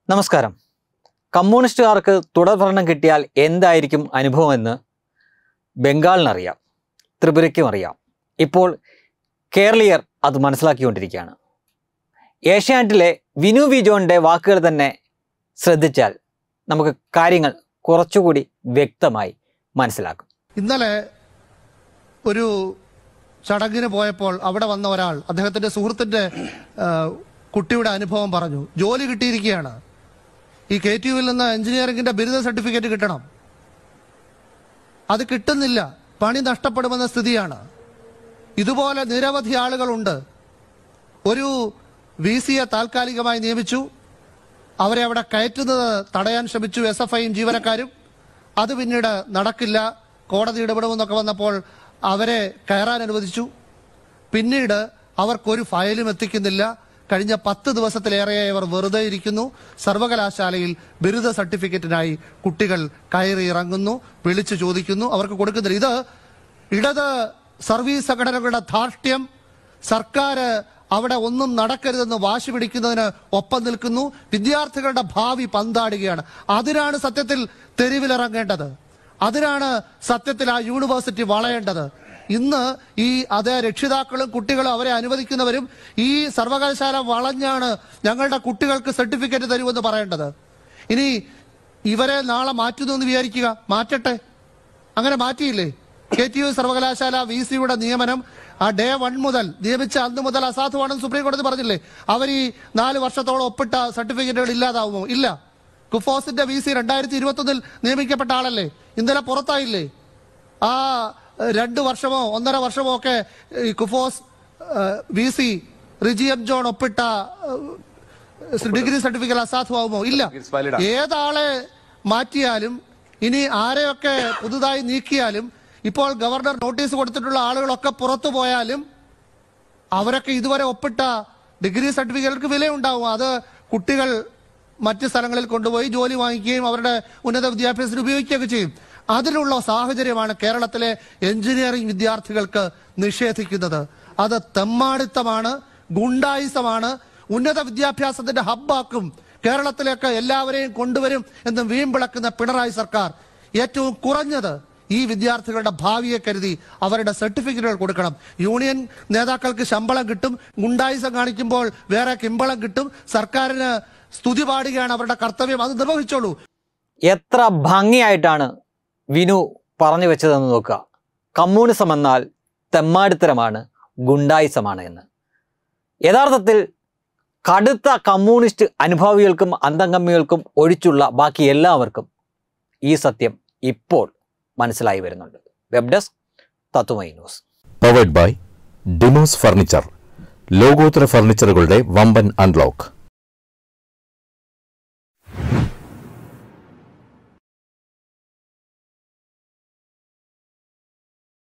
നമസ്കാരം കമ്മ്യൂണിസ്റ്റുകാർക്ക് തുടർഭരണം കിട്ടിയാൽ എന്തായിരിക്കും അനുഭവമെന്ന് ബംഗാളിനറിയാം ത്രിപുരയ്ക്കും അറിയാം ഇപ്പോൾ കേരളീയർ അത് മനസ്സിലാക്കിക്കൊണ്ടിരിക്കുകയാണ് ഏഷ്യാനെറ്റിലെ വിനു വിജോണിൻ്റെ വാക്കുകൾ തന്നെ ശ്രദ്ധിച്ചാൽ നമുക്ക് കാര്യങ്ങൾ കുറച്ചുകൂടി വ്യക്തമായി മനസ്സിലാക്കും ഇന്നലെ ഒരു ചടങ്ങിന് പോയപ്പോൾ അവിടെ വന്ന ഒരാൾ അദ്ദേഹത്തിന്റെ സുഹൃത്തിന്റെ ആ, കുട്ടിയുടെ അനുഭവം പറഞ്ഞു ജോലി കിട്ടിയിരിക്കുകയാണ് ഈ കെ ടി യുവിൽ നിന്ന് എഞ്ചിനീയറിംഗിന്റെ ബിരുദ സർട്ടിഫിക്കറ്റ് കിട്ടണം അത് കിട്ടുന്നില്ല പണി നഷ്ടപ്പെടുമെന്ന സ്ഥിതിയാണ് ഇതുപോലെ നിരവധി ആളുകളുണ്ട് ഒരു വി സിയെ താൽക്കാലികമായി നിയമിച്ചു അവരെ അവിടെ കയറ്റുന്നത് തടയാൻ ശ്രമിച്ചു എസ് എഫ് ഐയും ജീവനക്കാരും അത് പിന്നീട് നടക്കില്ല കോടതി ഇടപെടുമെന്നൊക്കെ വന്നപ്പോൾ അവരെ കയറാൻ അനുവദിച്ചു പിന്നീട് അവർക്കൊരു ഫയലും എത്തിക്കുന്നില്ല കഴിഞ്ഞ പത്ത് ദിവസത്തിലേറെയായി അവർ വെറുതെ ഇരിക്കുന്നു സർവകലാശാലയിൽ ബിരുദ സർട്ടിഫിക്കറ്റിനായി കുട്ടികൾ കയറി ഇറങ്ങുന്നു വിളിച്ചു ചോദിക്കുന്നു അവർക്ക് കൊടുക്കുന്നില്ല ഇത് ഇടത് സർവീസ് സംഘടനകളുടെ ധാർഷ്ട്യം സർക്കാർ അവിടെ ഒന്നും നടക്കരുതെന്ന് വാശി പിടിക്കുന്നതിന് ഒപ്പം നിൽക്കുന്നു വിദ്യാർത്ഥികളുടെ ഭാവി പന്താടുകയാണ് അതിനാണ് സത്യത്തിൽ തെരുവിലിറങ്ങേണ്ടത് അതിനാണ് സത്യത്തിൽ ആ യൂണിവേഴ്സിറ്റി വളയേണ്ടത് ഇന്ന് ഈ അതേ രക്ഷിതാക്കളും കുട്ടികളും അവരെ അനുവദിക്കുന്നവരും ഈ സർവകലാശാല വളഞ്ഞാണ് ഞങ്ങളുടെ കുട്ടികൾക്ക് സർട്ടിഫിക്കറ്റ് തരുമെന്ന് പറയേണ്ടത് ഇനി ഇവരെ നാളെ മാറ്റുന്നു എന്ന് വിചാരിക്കുക മാറ്റട്ടെ അങ്ങനെ മാറ്റിയില്ലേ കെ ടി യു സർവകലാശാല വി സിയുടെ നിയമനം ആ ഡേ വൺ മുതൽ നിയമിച്ച അന്ന് മുതൽ അസാധുവാണെന്ന് സുപ്രീം കോടതി പറഞ്ഞില്ലേ അവർ ഈ നാല് വർഷത്തോളം ഒപ്പിട്ട സർട്ടിഫിക്കറ്റുകൾ ഇല്ലാതാവുമോ ഇല്ല കുഫോസിന്റെ വി സി രണ്ടായിരത്തി ഇരുപത്തി ഒന്നിൽ നിയമിക്കപ്പെട്ട ആളല്ലേ ഇന്നലെ പുറത്തായില്ലേ ആ ഏഹ്, രണ്ട് വർഷമോ ഒന്നര വർഷമോ ഒക്കെ ഈ KUFOS V C Riji M John ഒപ്പിട്ട ഏഹ്, ഡിഗ്രി സർട്ടിഫിക്കറ്റ് അസാധുവാകുമോ ഇല്ല ഏതാളെ മാറ്റിയാലും ഇനി ആരെയൊക്കെ പുതുതായി നീക്കിയാലും ഇപ്പോൾ ഗവർണർ നോട്ടീസ് കൊടുത്തിട്ടുള്ള ആളുകളൊക്കെ പുറത്തു പോയാലും അവരൊക്കെ ഇതുവരെ ഒപ്പിട്ട ഡിഗ്രി സർട്ടിഫിക്കറ്റുകൾക്ക് വിലയുണ്ടാവും അത് കുട്ടികൾ മറ്റ് സ്ഥലങ്ങളിൽ കൊണ്ടുപോയി ജോലി വാങ്ങിക്കുകയും അവരുടെ ഉന്നത വിദ്യാഭ്യാസത്തിന് ഉപയോഗിക്കുകയൊക്കെ ചെയ്യും അതിനുള്ള സാഹചര്യമാണ് കേരളത്തിലെ എഞ്ചിനീയറിംഗ് വിദ്യാർത്ഥികൾക്ക് നിഷേധിക്കുന്നത് അത് തെമ്മാടിത്തമാണ് ഗുണ്ടായിസമാണ് ഉന്നത വിദ്യാഭ്യാസത്തിന്റെ ഹബ്ബാക്കും കേരളത്തിലേക്ക് എല്ലാവരെയും കൊണ്ടുവരും എന്ന് വീമ്പിളക്കുന്ന പിണറായി സർക്കാർ ഏറ്റവും കുറഞ്ഞത് ഈ വിദ്യാർത്ഥികളുടെ ഭാവിയെ കരുതി അവരുടെ സർട്ടിഫിക്കറ്റുകൾ കൊടുക്കണം യൂണിയൻ നേതാക്കൾക്ക് ശമ്പളം കിട്ടും ഗുണ്ടായിസം കാണിക്കുമ്പോൾ വേറെ കിമ്പളം കിട്ടും സർക്കാരിന് സ്തുതി പാടുകയാണ് അവരുടെ കർത്തവ്യം അത് നിർവഹിച്ചോളൂ എത്ര ഭംഗിയായിട്ടാണ് വിനു പറഞ്ഞു വെച്ചതെന്ന് നോക്കുക കമ്മ്യൂണിസം എന്നാൽ തെമ്മാടിത്തരമാണ് ഗുണ്ടായിസമാണ് എന്ന് യഥാർത്ഥത്തിൽ കടുത്ത കമ്മ്യൂണിസ്റ്റ് അനുഭാവികൾക്കും അന്തംഗമ്മികൾക്കും ഒഴിച്ചുള്ള ബാക്കി എല്ലാവർക്കും ഈ സത്യം ഇപ്പോൾ മനസ്സിലായി വരുന്നുണ്ട് വെബ് ഡെസ്ക് തത്തുമൈ news powered by Demos furniture ലോകോത്തര ഫർണിച്ചറുകളുടെ വമ്പൻ അൺലോക്ക്